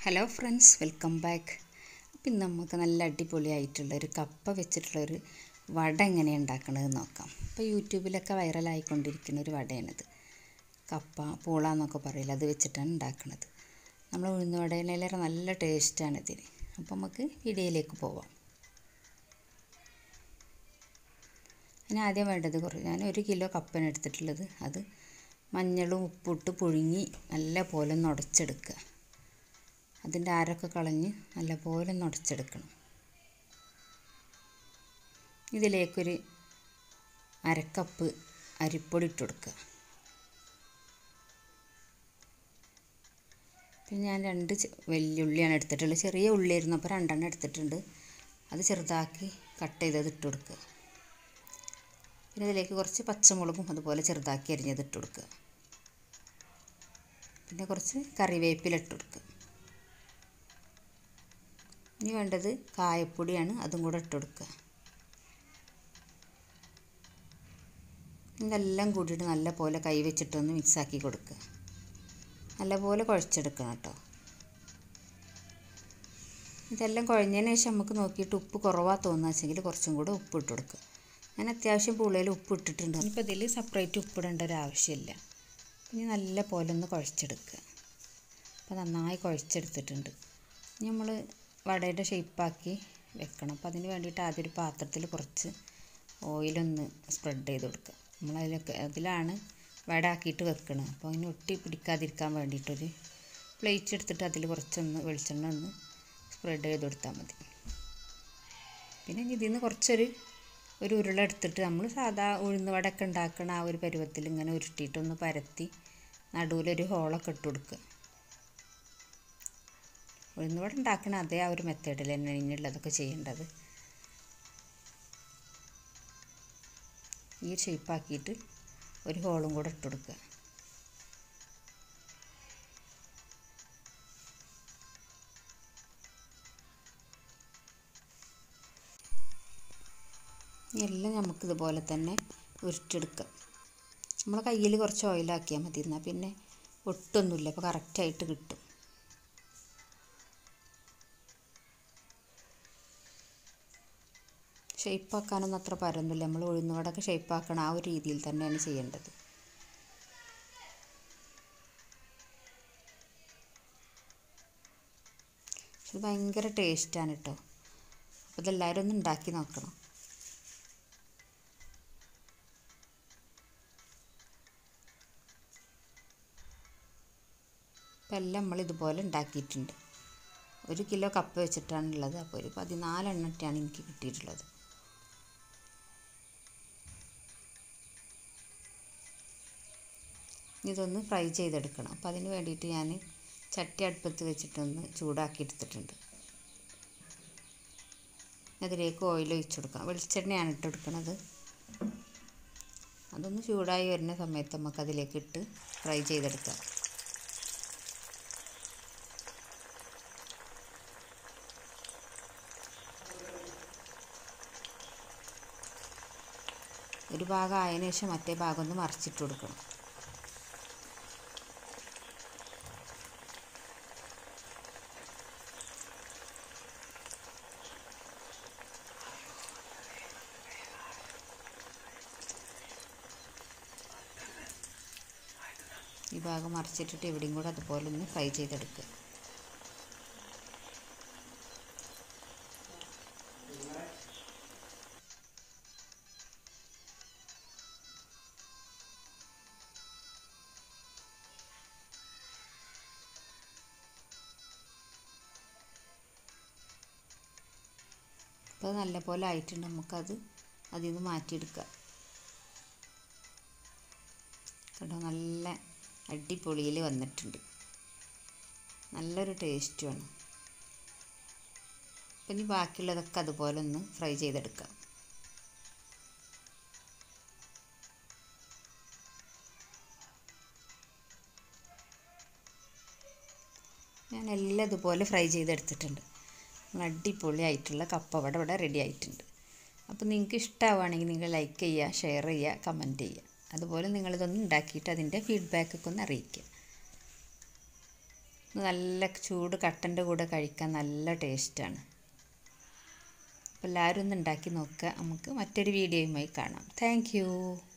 hello friends welcome back അപ്പം ഇന്ന് നമുക്ക് നല്ല അടിപൊളിയായിട്ടുള്ള ഒരു കപ്പ വെച്ചിട്ടുള്ളൊരു വട എങ്ങനെ ഉണ്ടാക്കണത് നോക്കാം ഇപ്പോൾ യൂട്യൂബിലൊക്കെ വൈറലായിക്കൊണ്ടിരിക്കുന്ന ഒരു വടയാണിത് കപ്പ പൂള എന്നൊക്കെ പറയില്ല അത് വെച്ചിട്ടാണ് ഉണ്ടാക്കുന്നത് നമ്മൾ ഉഴുന്ന് വടയിലേറെ നല്ല ടേസ്റ്റാണ് ഇതിന് അപ്പോൾ നമുക്ക് വീഡിയോയിലേക്ക് പോവാം അതിന് ആദ്യം വേണ്ടത് കുറച്ച് ഞാൻ ഒരു കിലോ കപ്പയാണ് എടുത്തിട്ടുള്ളത് അത് മഞ്ഞളും ഉപ്പിട്ട് പുഴുങ്ങി നല്ല പോലെ ഒന്ന് ഉടച്ചെടുക്കുക അതിൻ്റെ അരൊക്കെ കളഞ്ഞ് നല്ലപോലെ ഒന്ന് ഉടച്ചെടുക്കണം ഇതിലേക്കൊരു അരക്കപ്പ് അരിപ്പൊടി ഇട്ട് കൊടുക്കുക പിന്നെ ഞാൻ രണ്ട് വലിയ ഉള്ളിയാണ് എടുത്തിട്ടുള്ളത് ചെറിയ ഉള്ളിയായിരുന്നു അപ്പോൾ രണ്ടെണ്ണം എടുത്തിട്ടുണ്ട് അത് ചെറുതാക്കി കട്ട് ചെയ്തത് ഇട്ട് കൊടുക്കുക പിന്നെ ഇതിലേക്ക് കുറച്ച് പച്ചമുളകും അതുപോലെ ചെറുതാക്കി അരിഞ്ഞത് ഇട്ട് കൊടുക്കുക പിന്നെ കുറച്ച് കറിവേപ്പില ഇട്ട് കൊടുക്കുക ഇനി വേണ്ടത് കായപ്പൊടിയാണ് അതും കൂടെ ഇട്ട് കൊടുക്കുക ഇതെല്ലാം കൂട്ടിയിട്ട് നല്ല പോലെ കൈ വെച്ചിട്ടൊന്ന് മിക്സാക്കി കൊടുക്കുക നല്ലപോലെ കുഴച്ചെടുക്കണം കേട്ടോ ഇതെല്ലാം കുഴഞ്ഞതിന് ശേഷം നമുക്ക് നോക്കിയിട്ട് ഉപ്പ് കുറവാ തോന്നുകയെങ്കിൽ കുറച്ചും കൂടെ ഉപ്പ് ഇട്ട് കൊടുക്കുക ഞാൻ അത്യാവശ്യം പുളിയിൽ ഉപ്പ് ഇട്ടിട്ടുണ്ട് ഇപ്പോൾ ഇതിൽ സെപ്പറേറ്റ് ഉപ്പിടേണ്ട ഒരു ആവശ്യമില്ല ഇനി നല്ല പോലെ ഒന്ന് കുഴച്ചെടുക്കുക അപ്പോൾ നന്നായി കുഴച്ചെടുത്തിട്ടുണ്ട് ഇനി നമ്മൾ വടയുടെ ഷേപ്പാക്കി വെക്കണം അപ്പോൾ അതിന് വേണ്ടിയിട്ട് ആദ്യം ഒരു പാത്രത്തിൽ കുറച്ച് ഓയിലൊന്ന് സ്പ്രെഡ് ചെയ്ത് കൊടുക്കുക നമ്മളതിലൊക്കെ അതിലാണ് വട ആക്കിയിട്ട് വെക്കണം അപ്പോൾ അതിന് ഒട്ടി പിടിക്കാതിരിക്കാൻ വേണ്ടിയിട്ടൊരു പ്ലേറ്റ് എടുത്തിട്ട് അതിൽ കുറച്ചൊന്ന് വെളിച്ചെണ്ണ ഒന്ന് സ്പ്രെഡ് ചെയ്ത് കൊടുത്താൽ മതി പിന്നെ ഇതിൽ നിന്ന് കുറച്ചൊരു ഒരു ഉരുള എടുത്തിട്ട് നമ്മൾ സാധാ ഉഴുന്ന് വടയൊക്കെ ഉണ്ടാക്കണ ആ ഒരു പരുവത്തിൽ ഇങ്ങനെ ഉരുട്ടിയിട്ടൊന്ന് പരത്തി നടുവിലൊരു ഹോളൊക്കെ ഇട്ട് കൊടുക്കുക ഉഴുന്ന് വട ഉണ്ടാക്കണ അതേ ആ ഒരു മെത്തേഡിൽ തന്നെ ഇനിയുള്ളതൊക്കെ ചെയ്യേണ്ടത് ഈ ഷേപ്പാക്കിയിട്ട് ഒരു ഹോളും കൂടെ ഇട്ട് കൊടുക്കുക എല്ലാം നമുക്കിതുപോലെ തന്നെ ഉരുട്ടെടുക്കാം നമ്മളെ കയ്യിൽ കുറച്ച് ഓയിലാക്കിയാൽ മതി എന്നാൽ പിന്നെ ഒട്ടൊന്നുമില്ല അപ്പോൾ കറക്റ്റായിട്ട് കിട്ടും ഷേപ്പാക്കാനൊന്നും അത്ര പരന്നില്ല നമ്മൾ ഉഴുന്നുവടൊക്കെ ഷേപ്പാക്കണം ആ ഒരു രീതിയിൽ തന്നെയാണ് ചെയ്യേണ്ടത് ഇത് ഭയങ്കര ടേസ്റ്റാണ് കേട്ടോ അപ്പോൾ ഇതെല്ലാവരും ഒന്ന് ഉണ്ടാക്കി നോക്കണം ഇപ്പം എല്ലാം നമ്മൾ ഇതുപോലെ ഉണ്ടാക്കിയിട്ടുണ്ട് ഒരു കിലോ കപ്പ വെച്ചിട്ടാണുള്ളത് അപ്പോൾ ഒരു പതിനാലെണ്ണറ്റാണ് എനിക്ക് കിട്ടിയിട്ടുള്ളത് ഇതൊന്ന് ഫ്രൈ ചെയ്തെടുക്കണം അപ്പോൾ അതിന് വേണ്ടിയിട്ട് ഞാൻ ചട്ടി അടുപ്പത്ത് വെച്ചിട്ടൊന്ന് ചൂടാക്കി എടുത്തിട്ടുണ്ട് അതിലേക്ക് ഓയിൽ ഒഴിച്ചു കൊടുക്കാം വെളിച്ചെണ്ണയാണ് ഇട്ട് കൊടുക്കുന്നത് അതൊന്ന് ചൂടായി വരുന്ന സമയത്ത് നമുക്ക് അതിലേക്ക് ഇട്ട് ഫ്രൈ ചെയ്തെടുക്കാം ഒരു ഭാഗം ആയതിനു ശേഷം മറ്റേ ഭാഗം ഒന്ന് മറിച്ചിട്ട് കൊടുക്കണം ഈ ഭാഗം മറിച്ചിട്ടിട്ട് ഇവിടെയും കൂടെ അതുപോലെ ഒന്ന് ഫ്രൈ ചെയ്തെടുക്കുക അപ്പോൾ നല്ലപോലെ ആയിട്ടുണ്ട് നമുക്കത് അതിൽ നിന്ന് മാറ്റിയെടുക്കാം കണ്ടോ നല്ല അടിപൊളിയിൽ വന്നിട്ടുണ്ട് നല്ലൊരു ടേസ്റ്റുമാണ് അപ്പം ഇനി ബാക്കിയുള്ളതൊക്കെ അതുപോലെ ഒന്ന് ഫ്രൈ ചെയ്തെടുക്കാം ഞാൻ എല്ലാം ഇതുപോലെ ഫ്രൈ ചെയ്തെടുത്തിട്ടുണ്ട് അടിപൊളിയായിട്ടുള്ള കപ്പ വട ഇവിടെ റെഡി ആയിട്ടുണ്ട് അപ്പോൾ നിങ്ങൾക്ക് ഇഷ്ടമാവുകയാണെങ്കിൽ നിങ്ങൾ ലൈക്ക് ചെയ്യുക ഷെയർ ചെയ്യുക കമൻറ്റ് ചെയ്യുക അതുപോലെ നിങ്ങളിതൊന്ന് ഉണ്ടാക്കിയിട്ട് അതിൻ്റെ ഫീഡ്ബാക്കൊക്കെ ഒന്ന് അറിയിക്കുക നല്ല ചൂട് കട്ടൻ്റെ കൂടെ കഴിക്കാൻ നല്ല ടേസ്റ്റാണ് അപ്പോൾ എല്ലാവരും ഒന്ന് ഉണ്ടാക്കി നോക്കുക നമുക്ക് മറ്റൊരു വീഡിയോയുമായി കാണാം താങ്ക്